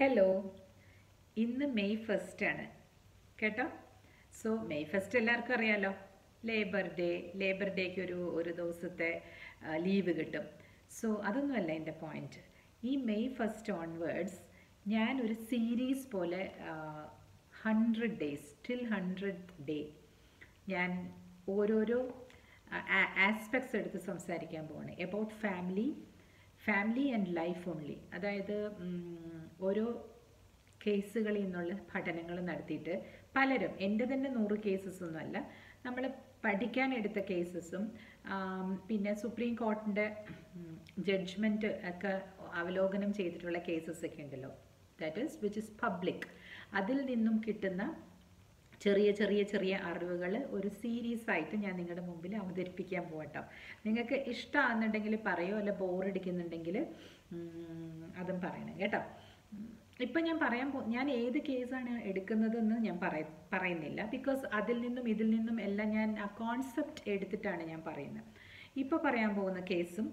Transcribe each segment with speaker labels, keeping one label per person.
Speaker 1: Hello ഇന്ന് May first ആണ് കേട്ടോ സോ മെയ് ഫസ്റ്റ് എല്ലാവർക്കും അറിയാലോ ലേബർ ഡേ ലേബർ ഡേക്ക് ഒരു ഒരു ദിവസത്തെ ലീവ് കിട്ടും സോ അതൊന്നുമല്ല എൻ്റെ പോയിന്റ് ഈ മെയ് ഫസ്റ്റ് ഓൺവേർഡ്സ് ഞാൻ ഒരു സീരീസ് പോലെ hundred days till hundred day ഞാൻ ഓരോരോ ആസ്പെക്ട്സ് എടുത്ത് സംസാരിക്കാൻ പോവാണ് about family family and life only അതായത് ഓരോ കേസുകളിൽ നിന്നുള്ള പഠനങ്ങൾ നടത്തിയിട്ട് പലരും എൻ്റെ തന്നെ നൂറ് കേസസ് ഒന്നുമല്ല നമ്മൾ പഠിക്കാനെടുത്ത കേസസും പിന്നെ സുപ്രീം കോർട്ടിൻ്റെ ജഡ്ജ്മെൻറ്റ് ഒക്കെ അവലോകനം ചെയ്തിട്ടുള്ള കേസസ് ഒക്കെ ഉണ്ടല്ലോ that is which is public അതിൽ നിന്നും കിട്ടുന്ന ചെറിയ ചെറിയ ചെറിയ അറിവുകൾ ഒരു സീരീസ് ആയിട്ട് ഞാൻ നിങ്ങളുടെ മുമ്പിൽ അവതരിപ്പിക്കാൻ പോകട്ടോ നിങ്ങൾക്ക് ഇഷ്ടമാണെന്നുണ്ടെങ്കിൽ പറയോ അല്ല ബോറടിക്കുന്നുണ്ടെങ്കിൽ അതും പറയണം കേട്ടോ ഇപ്പം ഞാൻ പറയാൻ പോ ഞാൻ ഏത് കേസാണ് എടുക്കുന്നതെന്ന് ഞാൻ പറയ പറയുന്നില്ല ബിക്കോസ് അതിൽ നിന്നും ഇതിൽ നിന്നും എല്ലാം ഞാൻ ആ കോൺസെപ്റ്റ് എടുത്തിട്ടാണ് ഞാൻ പറയുന്നത് ഇപ്പോൾ പറയാൻ പോകുന്ന കേസും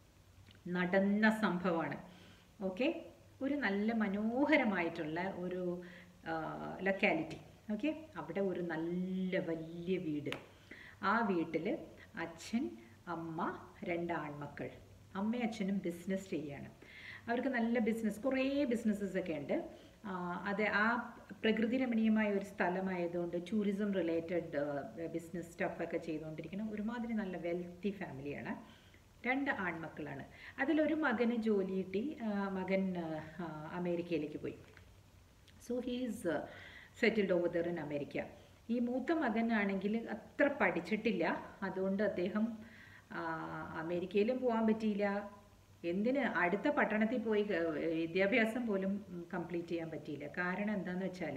Speaker 1: നടന്ന സംഭവമാണ് ഓക്കെ ഒരു നല്ല മനോഹരമായിട്ടുള്ള ഒരു ലൊക്കാലിറ്റി ഓക്കെ അവിടെ ഒരു നല്ല വലിയ വീട് ആ വീട്ടിൽ അച്ഛൻ അമ്മ രണ്ട് ആൺമക്കൾ അമ്മയും അച്ഛനും ബിസിനസ് ചെയ്യാണ് അവർക്ക് നല്ല ബിസിനസ് കുറേ ബിസിനസ്സസ് ഒക്കെ ഉണ്ട് അത് ആ പ്രകൃതി രമണീയമായ ഒരു സ്ഥലമായതുകൊണ്ട് ടൂറിസം റിലേറ്റഡ് ബിസിനസ് സ്റ്റഫൊക്കെ ചെയ്തുകൊണ്ടിരിക്കുന്ന ഒരുമാതിരി നല്ല വെൽത്തി ഫാമിലിയാണ് രണ്ട് ആൺമക്കളാണ് അതിലൊരു മകന് ജോലി കിട്ടി മകൻ അമേരിക്കയിലേക്ക് പോയി so he's settled over there in America ഈ മൂത്ത മകനാണെങ്കിൽ അത്ര പഠിച്ചിട്ടില്ല അതുകൊണ്ട് അദ്ദേഹം അമേരിക്കയിലും പോകാൻ പറ്റിയില്ല എന്തിന് അടുത്ത പട്ടണത്തിൽ പോയി വിദ്യാഭ്യാസം പോലും കംപ്ലീറ്റ് ചെയ്യാൻ പറ്റിയില്ല കാരണം എന്താണെന്ന് വെച്ചാൽ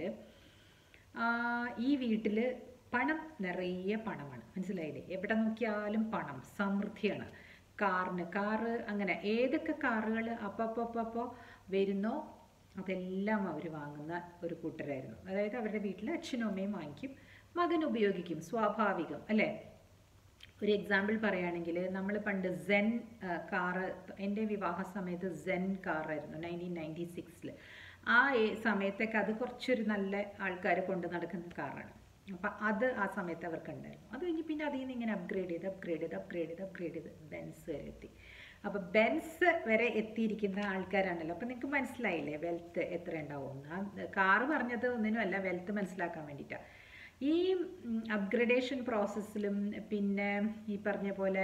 Speaker 1: ഈ വീട്ടിൽ പണം നിറയെ പണമാണ് മനസ്സിലായില്ലേ എവിടെ നോക്കിയാലും പണം സമൃദ്ധിയാണ് കാറിന് കാറ് അങ്ങനെ ഏതൊക്കെ കാറുകൾ അപ്പപ്പപ്പോ വരുന്നോ അതെല്ലാം അവർ വാങ്ങുന്ന ഒരു കൂട്ടരായിരുന്നു അതായത് അവരുടെ വീട്ടിൽ അച്ഛനും അമ്മയും വാങ്ങിക്കും മകൻ ഉപയോഗിക്കും സ്വാഭാവികം അല്ലേ ഒരു എക്സാമ്പിൾ പറയുകയാണെങ്കിൽ നമ്മൾ പണ്ട് സെൻ കാറ് എൻ്റെ വിവാഹ സമയത്ത് സെൻ കാറായിരുന്നു നയൻറ്റീൻ നയൻറ്റി സിക്സിൽ ആ സമയത്തൊക്കെ അത് കുറച്ചൊരു നല്ല ആൾക്കാർ കൊണ്ട് നടക്കുന്ന കാറാണ് അപ്പം അത് ആ സമയത്ത് അവർക്ക് ഉണ്ടായിരുന്നു അത് കഴിഞ്ഞ് പിന്നെ അതിൽ നിന്ന് ഇങ്ങനെ അപ്ഗ്രേഡ് ചെയ്ത് അപ്ഗ്രേഡ് ചെയ്ത് അപ്ഗ്രേഡ് ചെയ്ത് അപ്ഗ്രേഡ് ചെയ്ത് ബെൻസ് വരെ എത്തി അപ്പോൾ ബെൻസ് വരെ എത്തിയിരിക്കുന്ന ആൾക്കാരാണല്ലോ അപ്പം നിങ്ങൾക്ക് മനസ്സിലായില്ലേ വെൽത്ത് എത്ര ഉണ്ടാവും ആ കാറ് പറഞ്ഞത് ഒന്നിനും അല്ല വെൽത്ത് മനസ്സിലാക്കാൻ വേണ്ടിയിട്ടാണ് ഈ അപ്ഗ്രഡേഷൻ പ്രോസസ്സിലും പിന്നെ ഈ പറഞ്ഞ പോലെ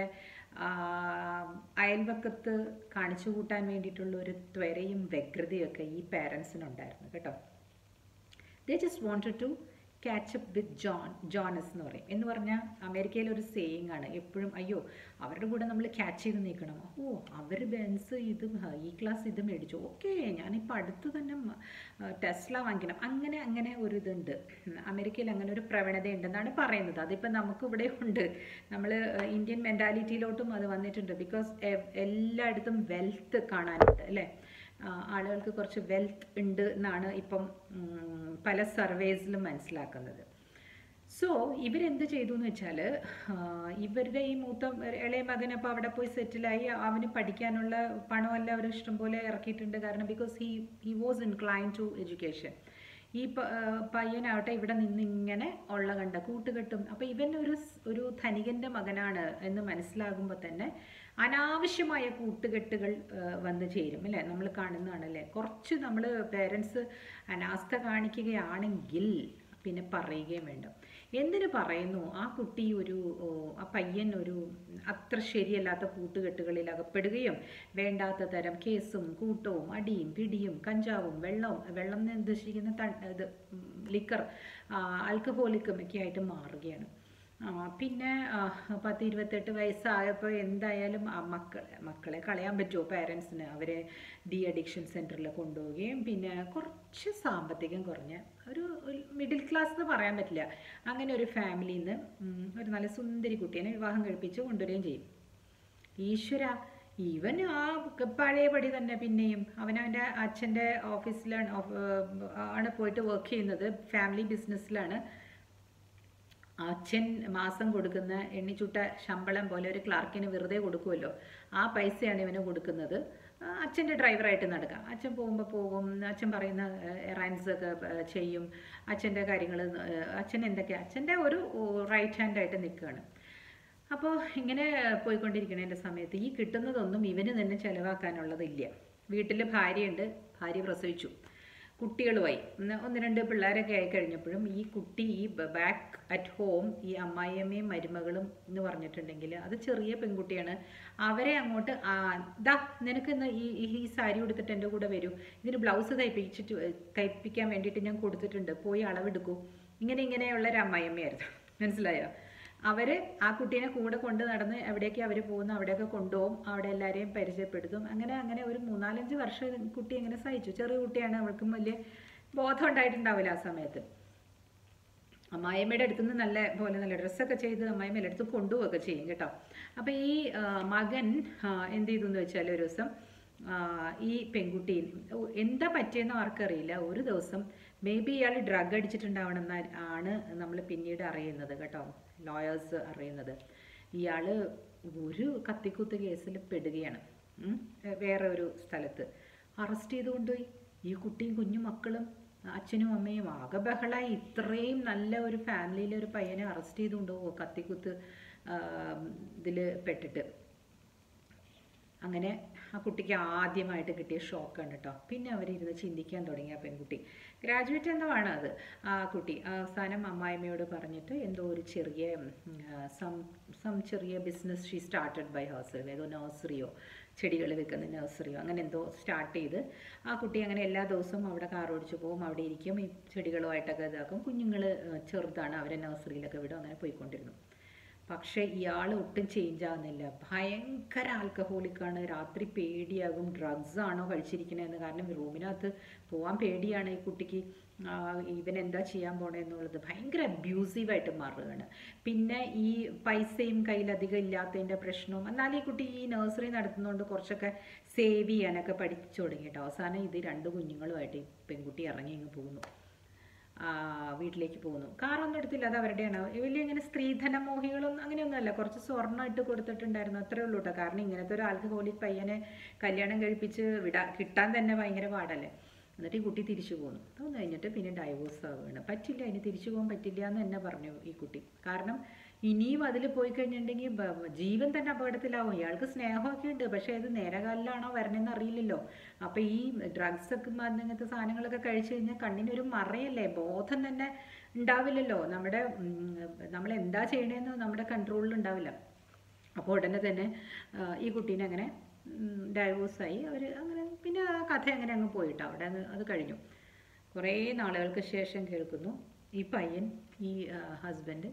Speaker 1: അയൽവക്കത്ത് കാണിച്ചു കൂട്ടാൻ വേണ്ടിയിട്ടുള്ള ഒരു ത്വരയും വ്യഗ്രതയും ഒക്കെ ഈ പാരൻസിനുണ്ടായിരുന്നു കേട്ടോ they just wanted to catch up with John Jonas എന്ന് പറയും എന്ന് പറഞ്ഞാൽ അമേരിക്കയിലെ ഒരു സേയിങ് ആണ് എപ്പോഴും അയ്യോ അവരുടെ കൂടെ നമ്മൾ ക്യാച്ച് ചെയ്ത് നിൽക്കണം ഓ അവർ ബെൻസ് ഇത് ഈ ക്ലാസ് ഇത് മേടിച്ചു ഓക്കെ ഞാനിപ്പോൾ അടുത്ത് തന്നെ ടെസ്ല വാങ്ങിക്കണം അങ്ങനെ അങ്ങനെ ഒരു ഇതുണ്ട് അമേരിക്കയിൽ അങ്ങനെ ഒരു പ്രവണത ഉണ്ടെന്നാണ് പറയുന്നത് അതിപ്പോൾ നമുക്കിവിടെ ഉണ്ട് നമ്മൾ ഇന്ത്യൻ മെൻറ്റാലിറ്റിയിലോട്ടും അത് വന്നിട്ടുണ്ട് ബിക്കോസ് എല്ലായിടത്തും വെൽത്ത് കാണാനുണ്ട് അല്ലേ ആളുകൾക്ക് കുറച്ച് വെൽത്ത് ഉണ്ട് എന്നാണ് ഇപ്പം പല സർവേസിലും മനസ്സിലാക്കുന്നത് സോ ഇവരെന്ത് ചെയ്തു എന്ന് വെച്ചാൽ ഇവരുടെ ഈ മൂത്ത ഇളയ മകൻ അപ്പോൾ അവിടെ പോയി സെറ്റിലായി അവന് പഠിക്കാനുള്ള പണമല്ല അവർ ഇഷ്ടംപോലെ ഇറക്കിയിട്ടുണ്ട് കാരണം because he he was incline to education ഈ പയ്യനാവട്ടെ ഇവിടെ നിന്ന് ഇങ്ങനെ ഉള്ള കണ്ട കൂട്ടുകെട്ടും അപ്പോൾ ഇവൻ ഒരു ഒരു ധനികൻ്റെ മകനാണ് എന്ന് മനസ്സിലാകുമ്പോൾ തന്നെ അനാവശ്യമായ കൂട്ടുകെട്ടുകൾ വന്നു ചേരും അല്ലേ നമ്മൾ കാണുന്നതാണല്ലേ കുറച്ച് നമ്മൾ പേരൻസ് അനാസ്ഥ കാണിക്കുകയാണെങ്കിൽ പിന്നെ പറയുകയും വേണ്ട എന്തിനു പറയുന്നു ആ കുട്ടി ഒരു ആ പയ്യൻ ഒരു അത്ര ശരിയല്ലാത്ത കൂട്ടുകെട്ടുകളിൽ അകപ്പെടുകയും വേണ്ടാത്ത തരം കേസും കൂട്ടവും അടിയും പിടിയും കഞ്ചാവും വെള്ളവും വെള്ളം എന്ന് ഉദ്ദേശിക്കുന്ന ഇത് ലിക്കർ ആൽക്കഹോളിക്കും ഒക്കെ ആയിട്ട് മാറുകയാണ് പിന്നെ പത്ത് ഇരുപത്തെട്ട് വയസ്സായപ്പോൾ എന്തായാലും മക്കളെ മക്കളെ കളയാൻ പറ്റുമോ പാരൻസിന് അവരെ ഡി അഡിക്ഷൻ സെൻറ്ററിൽ കൊണ്ടുപോവുകയും പിന്നെ കുറച്ച് സാമ്പത്തികം കുറഞ്ഞ ഒരു മിഡിൽ ക്ലാസ് എന്ന് പറയാൻ പറ്റില്ല അങ്ങനെ ഒരു ഫാമിലിയിൽ നിന്ന് ഒരു നല്ല സുന്ദരി കുട്ടീനെ വിവാഹം കഴിപ്പിച്ച് കൊണ്ടുവരികയും ചെയ്യും ഈശ്വര ഈവൻ ആ പഴയപടി തന്നെ പിന്നെയും അവനവൻ്റെ അച്ഛൻ്റെ ഓഫീസിലാണ് ആണ് പോയിട്ട് വർക്ക് ചെയ്യുന്നത് ഫാമിലി ബിസിനസ്സിലാണ് അച്ഛൻ മാസം കൊടുക്കുന്ന എണ്ണിച്ചുട്ട ശമ്പളം പോലെ ഒരു ക്ലാർക്കിന് വെറുതെ കൊടുക്കുമല്ലോ ആ പൈസയാണ് ഇവന് കൊടുക്കുന്നത് ആ, അച്ഛൻ്റെ ഡ്രൈവറായിട്ട് നടക്കാം അച്ഛൻ പോകുമ്പോൾ പോകും അച്ഛൻ പറയുന്ന എറൈൻസ് ഒക്കെ ഏഹ്, ചെയ്യും അച്ഛൻ്റെ കാര്യങ്ങൾ അച്ഛൻ എന്തൊക്കെയാ അച്ഛൻ്റെ ഒരു റൈറ്റ് ഹാൻഡായിട്ട് നിൽക്കുകയാണ് അപ്പോൾ ഇങ്ങനെ പോയിക്കൊണ്ടിരിക്കുന്നതിൻ്റെ സമയത്ത് ഈ കിട്ടുന്നതൊന്നും ഇവന് തന്നെ ചിലവാക്കാനുള്ളതില്ല വീട്ടിൽ ഭാര്യയുണ്ട് ഭാര്യ പ്രസവിച്ചു കുട്ടികളുമായി ഒന്ന് ഒന്ന് രണ്ട് പിള്ളേരൊക്കെ ആയി കഴിഞ്ഞപ്പോഴും ഈ കുട്ടി ഈ ബാക്ക് അറ്റ് ഹോം ഈ അമ്മായിയമ്മയും മരുമകളും എന്ന് പറഞ്ഞിട്ടുണ്ടെങ്കിൽ അത് ചെറിയ പെൺകുട്ടിയാണ് അവരെ അങ്ങോട്ട് ആ, ദാ നിനക്ക് ഇന്ന് ഈ ഈ- ഈ സാരി ഉടുത്തിട്ട് എൻ്റെ കൂടെ വരൂ ഇതിന് ബ്ലൗസ് തയ്പ്പിച്ചിട്ട് തയ്പ്പിക്കാൻ വേണ്ടിയിട്ട് ഞാൻ കൊടുത്തിട്ടുണ്ട് പോയി അളവെടുക്കൂ ഇങ്ങനെ ഇങ്ങനെയുള്ള ഒരു അമ്മായിയമ്മയായിരുന്നു മനസ്സിലായോ അവര് ആ കുട്ടീനെ കൂടെ കൊണ്ട് നടന്ന് എവിടേക്ക് അവർ പോകുന്നു അവിടെയൊക്കെ കൊണ്ടുപോകും അവിടെ എല്ലാവരെയും പരിചയപ്പെടുത്തും അങ്ങനെ അങ്ങനെ ഒരു മൂന്നാലഞ്ച് വർഷം കുട്ടി അങ്ങനെ സഹിച്ചു ചെറിയ കുട്ടിയാണ് അവൾക്കും വലിയ ബോധം ഉണ്ടായിട്ടുണ്ടാവില്ല ആ സമയത്ത് അമ്മായിയമ്മയുടെ അടുത്ത് നിന്ന് നല്ല പോലെ നല്ല ഡ്രസ്സൊക്കെ ചെയ്ത് അമ്മായിമ്മയുടെ അടുത്ത് കൊണ്ടുപോവുകയൊക്കെ ചെയ്യും കേട്ടോ അപ്പോൾ ഈ ആ, മകൻ ആ, എന്ത് ചെയ്തു എന്ന് വെച്ചാൽ ഒരു ദിവസം ആ, ഈ പെൺകുട്ടി എന്താ പറ്റിയെന്ന് ആർക്കറിയില്ല ഒരു ദിവസം മേ ബി ഇയാൾ ഡ്രഗ് അടിച്ചിട്ടുണ്ടാവണം എന്നാ ആണ് നമ്മൾ പിന്നീട് അറിയുന്നത് കേട്ടോ ലോയേഴ്സ് അറിയുന്നത് ഇയാൾ ഒരു കത്തിക്കുത്ത് കേസിൽ പെടുകയാണ് ഉം. വേറെ ഒരു സ്ഥലത്ത് അറസ്റ്റ് ചെയ്ത് കൊണ്ടുപോയി ഈ കുട്ടിയും കുഞ്ഞു മക്കളും അച്ഛനും അമ്മയും ആകെ ബഹളായി ഇത്രയും നല്ല ഒരു ഫാമിലിയിലെ ഒരു പയ്യനെ അറസ്റ്റ് ചെയ്ത് കൊണ്ടുപോകുമോ കത്തിക്കുത്ത് ഇതിൽ പെട്ടിട്ട് അങ്ങനെ ആ കുട്ടിക്ക് ആദ്യമായിട്ട് കിട്ടിയ ഷോക്കാണ് കേട്ടോ പിന്നെ അവരിരുന്ന് ചിന്തിക്കാൻ തുടങ്ങി ആ പെൺകുട്ടി ഗ്രാജുവേറ്റ് എന്തോ ആണ് അത് ആ കുട്ടി അവസാനം അമ്മായിമ്മയോട് പറഞ്ഞിട്ട് എന്തോ ഒരു ചെറിയ സം സം ചെറിയ business she started by herself ഏതോ നഴ്സറിയോ ചെടികൾ വെക്കുന്ന നഴ്സറിയോ അങ്ങനെ എന്തോ സ്റ്റാർട്ട് ചെയ്ത് ആ കുട്ടി അങ്ങനെ എല്ലാ ദിവസവും അവിടെ കാർ ഓടിച്ച് പോകും അവിടെ ഇരിക്കും ഈ ചെടികളുമായിട്ടൊക്കെ ഇതാക്കും കുഞ്ഞുങ്ങൾ ചെറുതാണ് അവരെ നഴ്സറിയിലൊക്കെ വിടും അങ്ങനെ പോയിക്കൊണ്ടിരുന്നു പക്ഷേ ഇയാൾ ഒട്ടും ചേഞ്ച് ആകുന്നില്ല ഭയങ്കര ആൽക്കഹോളിക്കാണ് രാത്രി പേടിയാകും ഡ്രഗ്സ് ആണോ കഴിച്ചിരിക്കണതെന്ന് കാരണം റൂമിനകത്ത് പോകാൻ പേടിയാണ് ഈ കുട്ടിക്ക് ആ, ഇവൻ എന്താ ചെയ്യാൻ പോണേ എന്നുള്ളത് ഭയങ്കര അബ്യൂസീവായിട്ട് മാറുകയാണ് പിന്നെ ഈ പൈസയും കയ്യിലധികം ഇല്ലാത്തതിൻ്റെ പ്രശ്നവും എന്നാൽ ഈ കുട്ടി ഈ നഴ്സറി നടത്തുന്നതുകൊണ്ട് കുറച്ചൊക്കെ സേവ് ചെയ്യാനൊക്കെ പഠിച്ചു തുടങ്ങിയിട്ട് അവസാനം ഇത് രണ്ട് കുഞ്ഞുങ്ങളുമായിട്ട് ഈ പെൺകുട്ടി ഇറങ്ങി ഇങ്ങ് പോകുന്നു ആ, വീട്ടിലേക്ക് പോകുന്നു കാറൊന്നും എടുത്തില്ല അത് അവരുടെയാണ് വലിയ ഇങ്ങനെ സ്ത്രീധന മോഹികളൊന്നും അങ്ങനെയൊന്നുമല്ല കുറച്ച് സ്വർണ്ണം ഇട്ട് കൊടുത്തിട്ടുണ്ടായിരുന്നു അത്രേ ഉള്ളൂ കേട്ടോ കാരണം ഇങ്ങനത്തെ ഒരു ആൽക്കഹോളിക് പയ്യനെ കല്യാണം കഴിപ്പിച്ച് വിടാ കിട്ടാൻ തന്നെ ഭയങ്കര പാടല്ലേ എന്നിട്ട് ഈ കുട്ടി തിരിച്ചു പോന്നു അതൊന്നും കഴിഞ്ഞിട്ട് പിന്നെ ഡൈവോഴ്സ് ആവുകയാണ് പറ്റില്ല ഇനി തിരിച്ചു പോകാൻ പറ്റില്ല എന്ന് തന്നെ പറഞ്ഞു ഈ കുട്ടി കാരണം ഇനിയും അതിൽ പോയി കഴിഞ്ഞിട്ടുണ്ടെങ്കിൽ ബ- ജീവൻ തന്നെ അപകടത്തിലാവും ഇയാൾക്ക് സ്നേഹമൊക്കെ ഉണ്ട് പക്ഷേ ഇത് നേരകാലിലാണോ വരണമെന്ന് അറിയില്ലല്ലോ അപ്പോൾ ഈ ഡ്രഗ്സ് ഒക്കെ മ- അങ്ങനത്തെ സാധനങ്ങളൊക്കെ കഴിച്ചു കഴിഞ്ഞാൽ കണ്ണിനൊരു മറയല്ലേ ബോധം തന്നെ ഉണ്ടാവില്ലല്ലോ നമ്മുടെ നമ്മൾ എന്താ ചെയ്യണേന്ന് നമ്മുടെ കൺട്രോളിൽ ഉണ്ടാവില്ല അപ്പോൾ ഉടനെ തന്നെ ആ, ഈ കുട്ടീനെ അങ്ങനെ ഡൈവോഴ്സായി അവർ അങ്ങനെ പിന്നെ ആ കഥ അങ്ങനെ അങ്ങ് പോയിട്ട് അവിടെ അങ്ങ് അത് കഴിഞ്ഞു കുറേ നാളുകൾക്ക് ശേഷം കേൾക്കുന്നു ഈ പയ്യൻ ഈ ഹസ്ബൻഡ്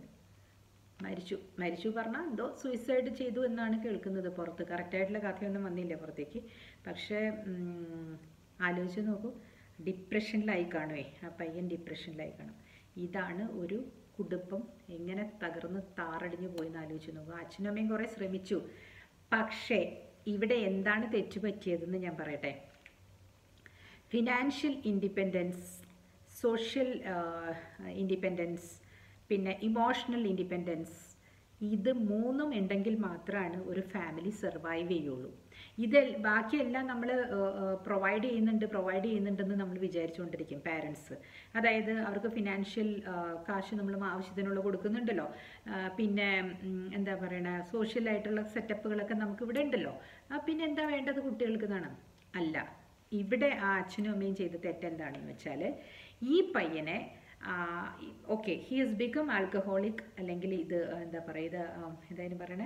Speaker 1: മരിച്ചു മരിച്ചു പറഞ്ഞാൽ എന്തോ സൂയിസൈഡ് ചെയ്തു എന്നാണ് കേൾക്കുന്നത് പുറത്ത് കറക്റ്റായിട്ടുള്ള കഥയൊന്നും വന്നില്ല പുറത്തേക്ക് പക്ഷേ ഉം, ആലോചിച്ച് നോക്കൂ ഡിപ്രഷനിലായി കാണുവേ ആ പയ്യൻ ഡിപ്രഷനിലായി കാണും ഇതാണ് ഒരു കുടുംബം എങ്ങനെ തകർന്ന് താറടിഞ്ഞു പോയി എന്ന് ആലോചിച്ച് നോക്കൂ അച്ഛനും അമ്മയും കുറേ ശ്രമിച്ചു പക്ഷേ ഇവിടെ എന്താണ് തെറ്റുപറ്റിയതെന്ന് ഞാൻ പറയട്ടെ ഫിനാൻഷ്യൽ ഇൻഡിപെൻഡൻസ് സോഷ്യൽ ഇൻഡിപെൻഡൻസ് പിന്നെ ഇമോഷണൽ ഇൻഡിപെൻഡൻസ് ഇത് മൂന്നും ഉണ്ടെങ്കിൽ മാത്രമാണ് ഒരു ഫാമിലി സർവൈവ് ചെയ്യുള്ളൂ ഇത് ബാക്കിയെല്ലാം നമ്മൾ പ്രൊവൈഡ് ചെയ്യുന്നുണ്ട് പ്രൊവൈഡ് ചെയ്യുന്നുണ്ടെന്ന് നമ്മൾ വിചാരിച്ചുകൊണ്ടിരിക്കും പാരൻസ് അതായത് അവർക്ക് ഫിനാൻഷ്യൽ കാശ് നമ്മൾ ആവശ്യത്തിനുള്ള കൊടുക്കുന്നുണ്ടല്ലോ ആ, പിന്നെ ഉം, എന്താ പറയണ സോഷ്യൽ ആയിട്ടുള്ള സെറ്റപ്പുകളൊക്കെ നമുക്ക് ഇവിടെ ഉണ്ടല്ലോ ആ, പിന്നെ എന്താ വേണ്ടത് കുട്ടികൾക്ക് എന്നാണ് അല്ല ഇവിടെ ആ അച്ഛനും അമ്മയും ചെയ്ത തെറ്റെന്താണെന്ന് വെച്ചാൽ ഈ പയ്യനെ okay he is become alcoholic അല്ലെങ്കിൽ ഇത് എന്താ പറയുക ഇത് എന്തായാലും പറയണേ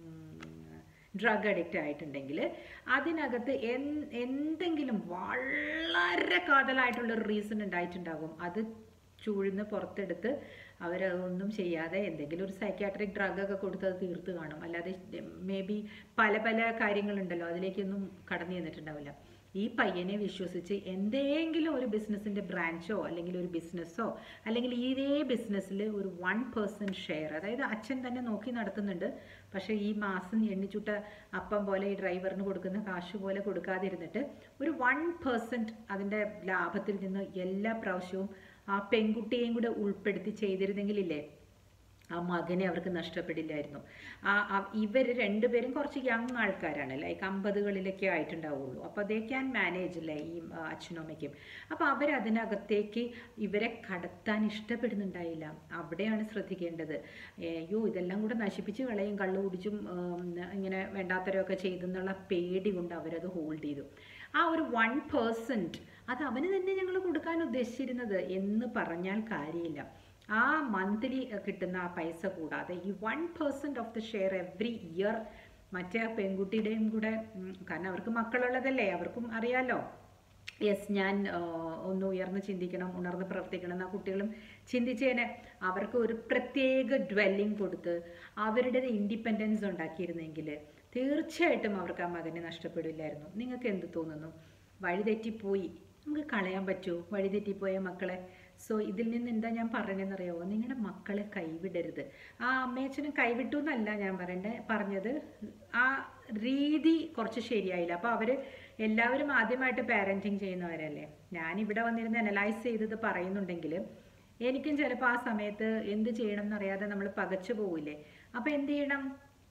Speaker 1: ഡ്രഗ് അഡിക്റ്റ് ആയിട്ടുണ്ടെങ്കിൽ അതിനകത്ത് എൻ- എന്തെങ്കിലും വളരെ കാതലായിട്ടുള്ളൊരു റീസൺ ഉണ്ടായിട്ടുണ്ടാകും അത് ചൂഴ്ന്ന് പുറത്തെടുത്ത് അവരതൊന്നും ചെയ്യാതെ എന്തെങ്കിലും ഒരു സൈക്യാട്രിക് ഡ്രഗ് ഒക്കെ കൊടുത്ത് അത് തീർത്ത് കാണും അല്ലാതെ മേ ബി പല പല കാര്യങ്ങളുണ്ടല്ലോ അതിലേക്കൊന്നും കടന്നു ചെന്നിട്ടുണ്ടാവില്ല ഈ പയ്യനെ വിശ്വസിച്ച് എന്തെങ്കിലും ഒരു ബിസിനസ്സിൻ്റെ ബ്രാഞ്ചോ അല്ലെങ്കിൽ ഒരു ബിസിനസ്സോ അല്ലെങ്കിൽ ഇതേ ബിസിനസ്സിൽ ഒരു വൺ പേഴ്സൻറ്റ് ഷെയർ അതായത് അച്ഛൻ തന്നെ നോക്കി നടത്തുന്നുണ്ട് പക്ഷേ ഈ മാസം എണ്ണിച്ചുട്ട അപ്പം പോലെ ഈ ഡ്രൈവറിന് കൊടുക്കുന്ന കാശ് പോലെ കൊടുക്കാതിരുന്നിട്ട് ഒരു വൺ പേഴ്സൻറ്റ് അതിൻ്റെ ലാഭത്തിൽ നിന്ന് എല്ലാ പ്രാവശ്യവും ആ പെൺകുട്ടിയെയും കൂടെ ഉൾപ്പെടുത്തി ചെയ്തിരുന്നെങ്കിലില്ലേ ആ മകനെ അവർക്ക് നഷ്ടപ്പെടില്ലായിരുന്നു ആ ഇവർ രണ്ടുപേരും കുറച്ച് യങ് ആൾക്കാരാണ് ലൈക്ക് അമ്പതുകളിലൊക്കെ ആയിട്ടുണ്ടാവുള്ളൂ അപ്പോൾ ദേ ക്യാൻ മാനേജ് അല്ലേ ഈ ആ, അച്ഛനും അമ്മയ്ക്കും അപ്പോൾ അവരതിനകത്തേക്ക് ഇവരെ കടത്താൻ ഇഷ്ടപ്പെടുന്നുണ്ടായില്ല അവിടെയാണ് ശ്രദ്ധിക്കേണ്ടത് ഏ, അയ്യോ ഇതെല്ലാം കൂടെ നശിപ്പിച്ച് കളയും കള്ളു കുടിച്ചും ഉം, ഇങ്ങനെ വേണ്ടാത്തരമൊക്കെ ചെയ്തെന്നുള്ള പേടി കൊണ്ട് അവരത് ഹോൾഡ് ചെയ്തു ആ ഒരു വൺ പേഴ്സൻറ്റ് അത് അവന് തന്നെ ഞങ്ങൾ കൊടുക്കാൻ ഉദ്ദേശിച്ചിരുന്നത് എന്ന് പറഞ്ഞാൽ കാര്യമില്ല ആ മന്ത്ലി കിട്ടുന്ന ആ പൈസ കൂടാതെ ഈ one percent of the share every year മറ്റേ ആ പെൺകുട്ടിയുടെയും കൂടെ ഉം, കാരണം അവർക്ക് മക്കളുള്ളതല്ലേ അവർക്കും അറിയാലോ യെസ് ഞാൻ ആ, ഒന്ന് ഉയർന്ന് ചിന്തിക്കണം ഉണർന്ന് പ്രവർത്തിക്കണം എന്ന കുട്ടികളും ചിന്തിച്ചേനെ അവർക്ക് ഒരു പ്രത്യേക ഡ്വെല്ലിംഗ് കൊടുത്ത് അവരുടെ ഇൻഡിപെൻഡൻസ് ഉണ്ടാക്കിയിരുന്നെങ്കിൽ തീർച്ചയായിട്ടും അവർക്ക് ആ മകനെ നഷ്ടപ്പെടില്ലായിരുന്നു നിങ്ങൾക്ക് എന്ത് തോന്നുന്നു വഴിതെറ്റിപ്പോയി നമുക്ക് കളയാൻ പറ്റുമോ വഴിതെറ്റിപ്പോയ മക്കളെ സോ ഇതിൽ നിന്ന് എന്താ ഞാൻ പറഞ്ഞതെന്നറിയാമോ നിങ്ങളുടെ മക്കളെ കൈവിടരുത് ആ അമ്മയച്ഛനും കൈവിട്ടു എന്നല്ല ഞാൻ പറയണ്ടേ പറഞ്ഞത് ആ രീതി കുറച്ച് ശരിയായില്ല അപ്പോൾ അവർ എല്ലാവരും ആദ്യമായിട്ട് പാരൻറ്റിങ് ചെയ്യുന്നവരല്ലേ ഞാൻ ഇവിടെ വന്നിരുന്ന് അനലൈസ് ചെയ്തത് പറയുന്നുണ്ടെങ്കിൽ എനിക്കും ചിലപ്പോൾ ആ സമയത്ത് എന്ത് ചെയ്യണം എന്നറിയാതെ നമ്മൾ പകച്ചു പോവില്ലേ അപ്പോൾ എന്ത് ചെയ്യണം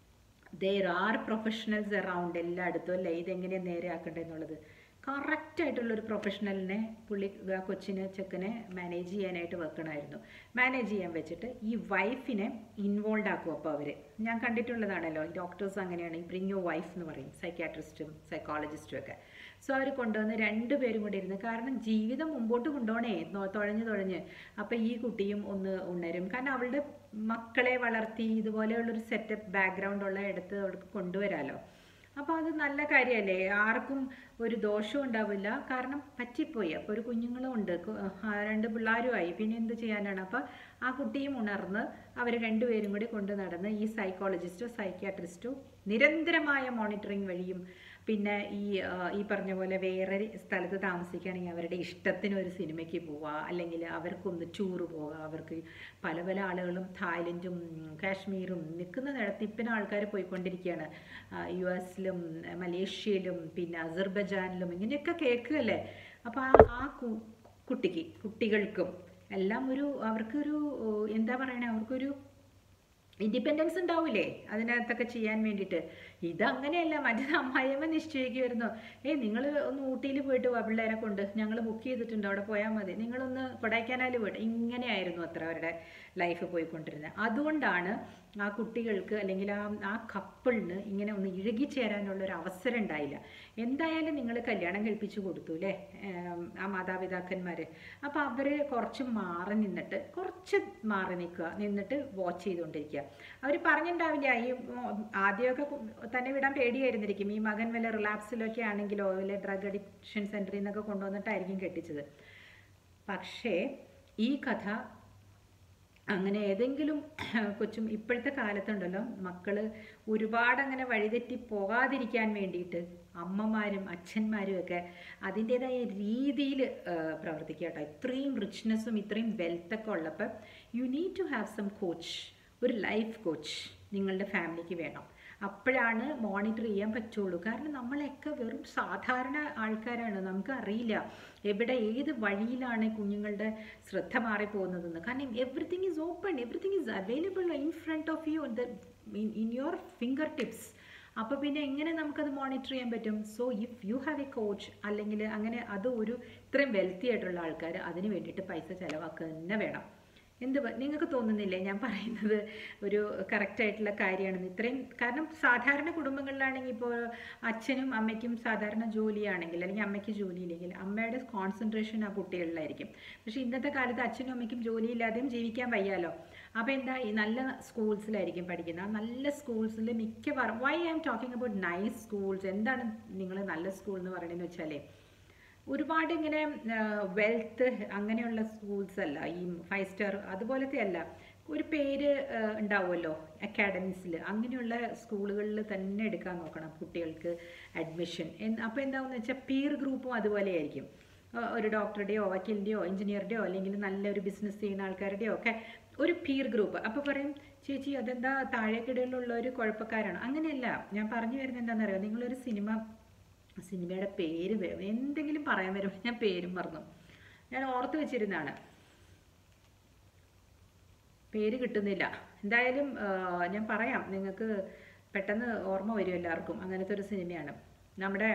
Speaker 1: ദർ ആർ പ്രൊഫഷണൽസ് അറൗണ്ട് എല്ലായിടത്തും അല്ലേ ഇതെങ്ങനെയാണ് നേരെയാക്കേണ്ടത് എന്നുള്ളത് കറക്റ്റ് ആയിട്ടുള്ളൊരു പ്രൊഫഷണലിനെ പുള്ളി ആ കൊച്ചിനെ ചെക്കനെ മാനേജ് ചെയ്യാനായിട്ട് വെക്കണമായിരുന്നു മാനേജ് ചെയ്യാൻ വെച്ചിട്ട് ഈ വൈഫിനെ ഇൻവോൾവ് ആക്കും അപ്പോൾ അവർ ഞാൻ കണ്ടിട്ടുള്ളതാണല്ലോ ഈ ഡോക്ടേഴ്സ് അങ്ങനെയാണ് ഈ ബ്രിങ് യുവർ വൈഫ് എന്ന് പറയും സൈക്യാട്രിസ്റ്റും സൈക്കോളജിസ്റ്റും ഒക്കെ സോ അവർ കൊണ്ടുവന്ന് രണ്ടുപേരും കൂടെ ഇരുന്ന് കാരണം ജീവിതം മുമ്പോട്ട് കൊണ്ടുപോകണേ നോ- തുഴഞ്ഞ് തുഴഞ്ഞ് അപ്പം ഈ കുട്ടിയും ഒന്ന് ഉണരും കാരണം അവളുടെ മക്കളെ വളർത്തി ഇതുപോലെയുള്ളൊരു സെറ്റപ്പ് ബാക്ക്ഗ്രൗണ്ട് ഉള്ള ഇടത്ത് അവൾക്ക് കൊണ്ടുവരാമല്ലോ അപ്പോൾ അത് നല്ല കാര്യമല്ലേ ആർക്കും ഒരു ദോഷവും ഉണ്ടാവില്ല കാരണം പറ്റിപ്പോയി അപ്പോൾ ഒരു കുഞ്ഞുങ്ങളും ഉണ്ട് കു- ആ രണ്ട് പിള്ളേരുമായി പിന്നെ എന്ത് ചെയ്യാനാണ് അപ്പോൾ ആ കുട്ടിയും ഉണർന്ന് അവർ രണ്ടുപേരും കൂടി കൊണ്ട് നടന്ന് ഈ സൈക്കോളജിസ്റ്റോ സൈക്യാട്രിസ്റ്റോ നിരന്തരമായ മോണിറ്ററിങ് വഴിയും പിന്നെ ഈ ആ, ഈ പറഞ്ഞ പോലെ വേറെ സ്ഥലത്ത് താമസിക്കുകയാണെങ്കിൽ അവരുടെ ഇഷ്ടത്തിന് ഒരു സിനിമയ്ക്ക് പോവുക അല്ലെങ്കിൽ അവർക്കൊന്ന് ടൂറ് പോവുക അവർക്ക് പല പല ആളുകളും തായ്ലൻഡും കാശ്മീരും നിൽക്കുന്ന നടത്തിപ്പിന് ആൾക്കാർ പോയിക്കൊണ്ടിരിക്കുകയാണ് യു എസിലും മലേഷ്യയിലും പിന്നെ അസർബൈജാനിലും ഇങ്ങനെയൊക്കെ കേൾക്കുകയല്ലേ അപ്പോൾ ആ ആ കു- കുട്ടിക്ക് കുട്ടികൾക്കും എല്ലാം ഒരു അവർക്കൊരു ഓ, എന്താ പറയണേ അവർക്കൊരു ഇൻഡിപെൻഡൻസ് ഉണ്ടാവില്ലേ അതിനകത്തൊക്കെ ചെയ്യാൻ വേണ്ടിയിട്ട് ഇതങ്ങനെയല്ല മറ്റേത് അമ്മായിയമ്മ നിശ്ചയിക്കുമായിരുന്നു ഏയ് നിങ്ങൾ ഒന്ന് ഊട്ടിയിൽ പോയിട്ട് വാ പിള്ളേരെ കൊണ്ട് ഞങ്ങൾ ബുക്ക് ചെയ്തിട്ടുണ്ട് അവിടെ പോയാൽ മതി നിങ്ങളൊന്ന് കൊടൈക്കനാൽ പോയിട്ട് ഇങ്ങനെയായിരുന്നു അത്ര അവരുടെ ലൈഫ് പോയിക്കൊണ്ടിരുന്നത് അതുകൊണ്ടാണ് ആ കുട്ടികൾക്ക് അല്ലെങ്കിൽ ആ ആ കപ്പിളിന് ഇങ്ങനെ ഒന്ന് ഇഴുകിച്ചേരാനുള്ള ഒരു അവസരം ഉണ്ടായില്ല എന്തായാലും നിങ്ങൾ കല്യാണം കഴിപ്പിച്ചു കൊടുത്തു അല്ലേ ഏം, ആ മാതാപിതാക്കന്മാർ അപ്പോൾ അവർ കുറച്ച് മാറി നിന്നിട്ട് കുറച്ച് മാറി നിൽക്കുക നിന്നിട്ട് വാച്ച് ചെയ്തുകൊണ്ടിരിക്കുക അവർ പറഞ്ഞിട്ടുണ്ടാവില്ല ഈ ഉം, ആദ്യമൊക്കെ കു- തന്നെ വിടാൻ പേടിയായിരുന്നിരിക്കും ഈ മകൻ വല്ല റിലാപ്സിലൊക്കെ ആണെങ്കിലോ വല്ല ഡ്രഗ് അഡിക്ഷൻ സെൻറ്ററിൽ നിന്നൊക്കെ കൊണ്ടുവന്നിട്ടായിരിക്കും കെട്ടിച്ചത് പക്ഷേ ഈ കഥ അങ്ങനെ ഏതെങ്കിലും കൊച്ചും ഇപ്പോഴത്തെ കാലത്തുണ്ടല്ലോ മക്കള് ഒരുപാട് അങ്ങനെ വഴിതെറ്റി പോകാതിരിക്കാൻ വേണ്ടിയിട്ട് അമ്മമാരും അച്ഛന്മാരും ഒക്കെ അതിൻ്റെതായ രീതിയിൽ പ്രവർത്തിക്കുക കേട്ടോ ഇത്രയും റിച്ച്നെസ്സും ഇത്രയും വെൽത്തൊക്കെ ഉള്ളപ്പോൾ you need to have some coach ഒരു ലൈഫ് കോച്ച് നിങ്ങളുടെ ഫാമിലിക്ക് വേണം അപ്പോഴാണ് മോണിറ്റർ ചെയ്യാൻ പറ്റുള്ളൂ കാരണം നമ്മളെയൊക്കെ വെറും സാധാരണ ആൾക്കാരാണ് നമുക്ക് അറിയില്ല എവിടെ ഏത് വഴിയിലാണ് കുഞ്ഞുങ്ങളുടെ ശ്രദ്ധ മാറിപ്പോകുന്നതെന്ന് കാരണം everything is open everything is available in front of you the in your fingertips അപ്പോൾ പിന്നെ എങ്ങനെ നമുക്കത് മോണിറ്റർ ചെയ്യാൻ പറ്റും so if you have a coach അല്ലെങ്കിൽ അങ്ങനെ അത് ഒരു ഇത്രയും വെൽത്തി ആയിട്ടുള്ള ആൾക്കാർ അതിന് വേണ്ടിയിട്ട് പൈസ ചിലവാക്കുക തന്നെ വേണം എന്ത് പ- നിങ്ങൾക്ക് തോന്നുന്നില്ലേ ഞാൻ പറയുന്നത് ഒരു കറക്റ്റ് ആയിട്ടുള്ള കാര്യമാണെന്ന് ഇത്രയും കാരണം സാധാരണ കുടുംബങ്ങളിലാണെങ്കിൽ ഇപ്പോൾ അച്ഛനും അമ്മയ്ക്കും സാധാരണ ജോലിയാണെങ്കിൽ അല്ലെങ്കിൽ അമ്മയ്ക്ക് ജോലിയില്ലെങ്കിൽ അമ്മയുടെ കോൺസെൻട്രേഷൻ ആ കുട്ടികളിലായിരിക്കും പക്ഷേ ഇന്നത്തെ കാലത്ത് അച്ഛനും അമ്മയ്ക്കും ജോലിയില്ലാതെയും ജീവിക്കാൻ വയ്യാലോ അപ്പോൾ എന്താ ഈ നല്ല സ്കൂൾസിലായിരിക്കും പഠിക്കുന്നത് ആ നല്ല സ്കൂൾസിൽ മിക്കവാറും why I'm talking about nice schools എന്താണ് നിങ്ങൾ നല്ല സ്കൂൾ എന്ന് പറയണതെന്ന് വെച്ചാലേ ഒരുപാട് ഇങ്ങനെ വെൽത്ത് അങ്ങനെയുള്ള സ്കൂൾസ് അല്ല ഈ ഫൈവ് സ്റ്റാർ അതുപോലത്തെ അല്ല ഒരു പേര് ആ, ഉണ്ടാവുമല്ലോ അക്കാഡമീസിൽ അങ്ങനെയുള്ള സ്കൂളുകളിൽ തന്നെ എടുക്കാൻ നോക്കണം കുട്ടികൾക്ക് അഡ്മിഷൻ അപ്പോൾ എന്താണെന്ന് വെച്ചാൽ പീർ ഗ്രൂപ്പും അതുപോലെ ആയിരിക്കും ആ, ഒരു ഡോക്ടറുടെയോ വക്കീലിൻ്റെയോ എഞ്ചിനീയറുടെയോ അല്ലെങ്കിൽ നല്ലൊരു ബിസിനസ് ചെയ്യുന്ന ആൾക്കാരുടെയോ ഒക്കെ ഒരു പീർ ഗ്രൂപ്പ് അപ്പോൾ പറയും ചേച്ചി അതെന്താ താഴേക്കിടയിലുള്ള ഒരു കുഴപ്പക്കാരാണ് അങ്ങനെയല്ല ഞാൻ പറഞ്ഞു വരുന്നത് എന്താണെന്നറിയോ നിങ്ങളൊരു സിനിമ സിനിമയുടെ പേര് വേ- എന്തെങ്കിലും പറയാൻ വരുമ്പോൾ ഞാൻ പേരും മറന്നു ഞാൻ ഓർത്ത് വെച്ചിരുന്നാണ് പേര് കിട്ടുന്നില്ല എന്തായാലും ആ, ഞാൻ പറയാം നിങ്ങൾക്ക് പെട്ടെന്ന് ഓർമ്മ വരും എല്ലാവർക്കും അങ്ങനത്തെ ഒരു സിനിമയാണ് നമ്മുടെ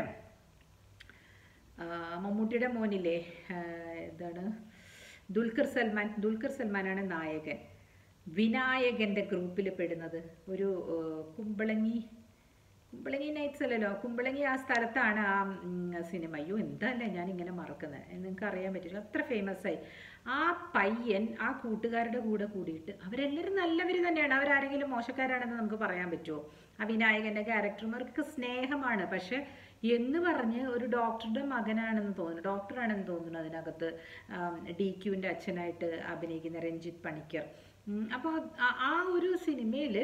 Speaker 1: ആ, മമ്മൂട്ടിയുടെ മോനില്ലേ ആ, എന്താണ് ദുൽഖർ സൽമാൻ ദുൽഖർ സൽമാനാണ് നായകൻ വിനായകന്റെ ഗ്രൂപ്പിൽ പെടുന്നത് ഒരു ആ, കുമ്പളങ്ങി കുമ്പളങ്ങി നൈറ്റ്സ് അല്ലല്ലോ കുമ്പളങ്ങി ആ സ്ഥലത്താണ് ആ ഉം, സിനിമ അയ്യോ എന്തല്ലേ ഞാൻ ഇങ്ങനെ മറക്കുന്നത് നിങ്ങൾക്ക് അറിയാൻ പറ്റില്ല അത്ര ഫേമസ് ആയി ആ പയ്യൻ ആ കൂട്ടുകാരുടെ കൂടെ കൂടിയിട്ട് അവരെല്ലാവരും നല്ലവർ തന്നെയാണ് അവരാരെങ്കിലും മോശക്കാരാണെന്ന് നമുക്ക് പറയാൻ പറ്റുമോ ആ വിനായകന്റെ ക്യാരക്ടർമാർക്ക് സ്നേഹമാണ് പക്ഷെ എന്ന് പറഞ്ഞ് ഒരു ഡോക്ടറുടെ മകനാണെന്ന് തോന്നുന്നു ഡോക്ടറാണെന്ന് തോന്നുന്നു അതിനകത്ത് ഡി ക്യുവിൻ്റെ അച്ഛനായിട്ട് അഭിനയിക്കുന്ന രഞ്ജിത്ത് പണിക്കർ അപ്പോൾ ആ ഒരു സിനിമയിൽ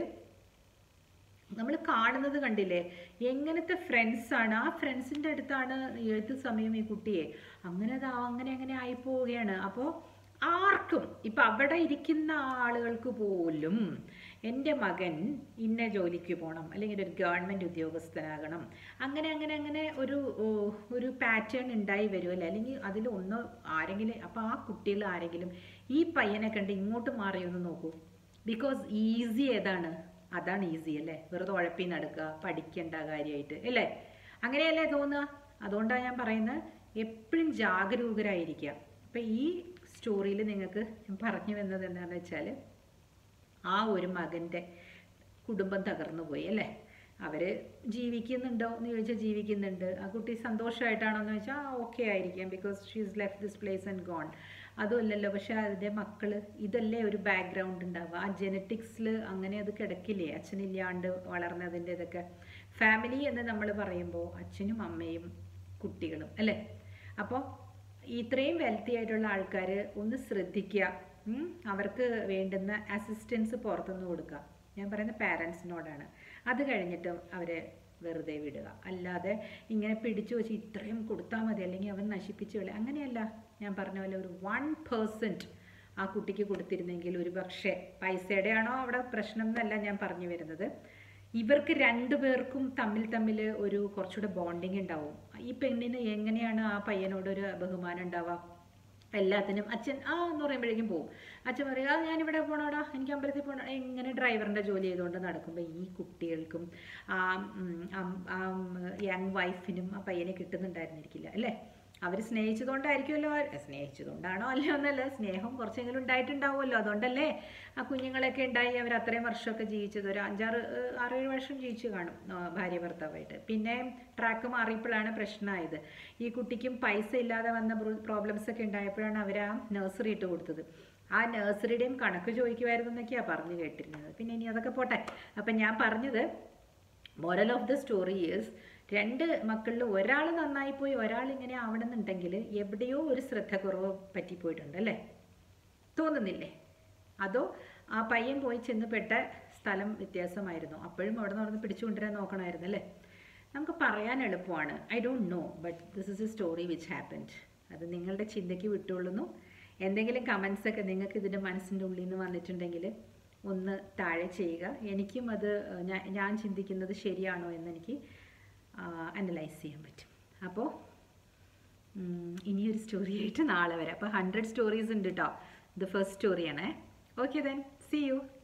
Speaker 1: നമ്മൾ കാണുന്നത് കണ്ടില്ലേ എങ്ങനത്തെ ഫ്രണ്ട്സാണ് ആ ഫ്രണ്ട്സിൻ്റെ അടുത്താണ് ഏത് സമയം ഈ കുട്ടിയെ അങ്ങനെ അത് അങ്ങനെ അങ്ങനെ ആയി പോവുകയാണ് അപ്പോൾ ആർക്കും ഇപ്പം അവിടെ ഇരിക്കുന്ന ആളുകൾക്ക് പോലും എൻ്റെ മകൻ ഇന്ന ജോലിക്ക് പോകണം അല്ലെങ്കിൽ ഒരു ഗവൺമെൻറ് ഉദ്യോഗസ്ഥനാകണം അങ്ങനെ അങ്ങനെ അങ്ങനെ ഒരു ഓ, ഒരു പാറ്റേൺ ഉണ്ടായി വരുമല്ലേ അല്ലെങ്കിൽ അതിൽ ഒന്ന് ആരെങ്കിലും അപ്പോൾ ആ കുട്ടികൾ ആരെങ്കിലും ഈ പയ്യനെ കണ്ട് ഇങ്ങോട്ട് മാറിയൊന്ന് നോക്കൂ ബിക്കോസ് ഈസി ഏതാണ് അതാണ് ഈസി അല്ലേ വെറുതെ ഉഴപ്പി നടക്കുക പഠിക്കേണ്ട കാര്യമായിട്ട് അല്ലേ അങ്ങനെയല്ലേ തോന്നുക അതുകൊണ്ടാണ് ഞാൻ പറയുന്നത് എപ്പോഴും ജാഗരൂകരായിരിക്കുക അപ്പം ഈ സ്റ്റോറിയിൽ നിങ്ങൾക്ക് ഞാൻ പറഞ്ഞു വന്നത് എന്താണെന്ന് വെച്ചാൽ ആ ഒരു മകൻ്റെ കുടുംബം തകർന്നു പോയി അല്ലേ അവർ ജീവിക്കുന്നുണ്ടോ എന്ന് ചോദിച്ചാൽ ജീവിക്കുന്നുണ്ട് ആ കുട്ടി സന്തോഷമായിട്ടാണോ എന്ന് ചോദിച്ചാൽ ആ ഓക്കെ ആയിരിക്കാം because she's left this place and gone അതുമല്ലല്ലോ പക്ഷെ അതിൻ്റെ മക്കൾ ഇതല്ലേ ഒരു ബാക്ക്ഗ്രൗണ്ട് ഉണ്ടാവുക ആ ജനറ്റിക്സിൽ അങ്ങനെ അത് കിടക്കില്ലേ അച്ഛനില്ലാണ്ട് വളർന്നതിൻ്റെ ഇതൊക്കെ ഫാമിലി എന്ന് നമ്മൾ പറയുമ്പോൾ അച്ഛനും അമ്മയും കുട്ടികളും അല്ലേ അപ്പോൾ ഇത്രയും വെൽത്തി ആയിട്ടുള്ള ആൾക്കാർ ഒന്ന് ശ്രദ്ധിക്കുക ഉം, അവർക്ക് വേണ്ടുന്ന അസിസ്റ്റൻസ് പുറത്തുനിന്ന് കൊടുക്കുക ഞാൻ പറയുന്ന പാരൻസിനോടാണ് അത് കഴിഞ്ഞിട്ടും അവരെ വെറുതെ വിടുക അല്ലാതെ ഇങ്ങനെ പിടിച്ചു വെച്ച് ഇത്രയും കൊടുത്താൽ മതി അല്ലെങ്കിൽ അവൻ നശിപ്പിച്ചു കളി അങ്ങനെയല്ല ഞാൻ പറഞ്ഞ പോലെ ഒരു വൺ പേഴ്സൻറ്റ് ആ കുട്ടിക്ക് കൊടുത്തിരുന്നെങ്കിൽ ഒരു പക്ഷേ പൈസയുടെ ആണോ അവിടെ പ്രശ്നം എന്നല്ല ഞാൻ പറഞ്ഞു വരുന്നത് ഇവർക്ക് രണ്ടു പേർക്കും തമ്മിൽ തമ്മിൽ ഒരു കുറച്ചുകൂടെ ബോണ്ടിങ് ഉണ്ടാവും ഈ പെണ്ണിന് എങ്ങനെയാണ് ആ പയ്യനോട് ഒരു ബഹുമാനം ഉണ്ടാവുക എല്ലാത്തിനും അച്ഛൻ ആ എന്ന് പറയുമ്പോഴേക്കും പോകും അച്ഛൻ പറയും ആ ഞാനിവിടെ പോണോടാ എനിക്ക് അമ്പലത്തിൽ പോകണം ഇങ്ങനെ ഡ്രൈവറിൻ്റെ ജോലി ചെയ്തുകൊണ്ട് നടക്കുമ്പോൾ ഈ കുട്ടികൾക്കും ആ ഉം, അം- ആ യങ് വൈഫിനും ആ പയ്യനെ കിട്ടുന്നുണ്ടായിരുന്നിരിക്കില്ല അല്ലേ അവർ സ്നേഹിച്ചതുകൊണ്ടായിരിക്കുമല്ലോ സ്നേഹിച്ചതുകൊണ്ടാണോ അല്ലയോ എന്നല്ല സ്നേഹം കുറച്ചെങ്കിലും ഉണ്ടായിട്ടുണ്ടാവുമല്ലോ അതുകൊണ്ടല്ലേ ആ കുഞ്ഞുങ്ങളൊക്കെ ഉണ്ടായി അവർ അത്രയും വർഷമൊക്കെ ജീവിച്ചത് ഒരു അഞ്ചാറ് ഏഹ്, ആറേഴ് വർഷം ജീവിച്ചു കാണും ആ, ഭാര്യ ഭർത്താവായിട്ട് പിന്നെ ട്രാക്ക് മാറിയപ്പോഴാണ് പ്രശ്നമായത് ഈ കുട്ടിക്കും പൈസ ഇല്ലാതെ വന്ന പ്രോബ്ലംസ് ഒക്കെ ഉണ്ടായപ്പോഴാണ് അവർ ആ നഴ്സറി ഇട്ട് കൊടുത്തത് ആ നഴ്സറിയുടെയും കണക്ക് ചോദിക്കുമായിരുന്നു എന്നൊക്കെയാണ് പറഞ്ഞു കേട്ടിരുന്നത് പിന്നെ ഇനി അതൊക്കെ പോട്ടെ അപ്പം ഞാൻ പറഞ്ഞത് moral of the story is രണ്ട് മക്കളിൽ ഒരാൾ നന്നായി പോയി ഒരാൾ ഇങ്ങനെ ആവണമെന്നുണ്ടെങ്കിൽ എവിടെയോ ഒരു ശ്രദ്ധക്കുറവ് പറ്റിപ്പോയിട്ടുണ്ട് അല്ലേ തോന്നുന്നില്ലേ അതോ ആ പയ്യൻ പോയി ചെന്നപ്പെട്ട സ്ഥലം വ്യത്യാസമായിരുന്നു അപ്പോഴും അവിടെ നിന്ന് പിടിച്ചു കൊണ്ടുവരാൻ നോക്കണമായിരുന്നു അല്ലേ നമുക്ക് പറയാൻ എളുപ്പമാണ് I don't know but this is a story which happened അത് നിങ്ങളുടെ ചിന്തയ്ക്ക് വിട്ടുകൊള്ളുന്നു എന്തെങ്കിലും കമൻസ് ഒക്കെ നിങ്ങൾക്ക് ഇതിൻ്റെ മനസ്സിൻ്റെ ഉള്ളിൽ നിന്ന് വന്നിട്ടുണ്ടെങ്കിൽ ഒന്ന് താഴെ ചെയ്യുക എനിക്കും അത് ഞാൻ ഞാൻ ചിന്തിക്കുന്നത് ശരിയാണോ എന്ന് എനിക്ക് അനലൈസ് ചെയ്യാൻ പറ്റും അപ്പോൾ ഇനിയൊരു സ്റ്റോറി ആയിട്ട് നാളെ വരാം അപ്പോൾ ഹൺഡ്രഡ് സ്റ്റോറീസ് ഉണ്ട് കേട്ടോ ഇത് ഫസ്റ്റ് സ്റ്റോറിയാണേ ഓക്കെ ദെൻ സി യു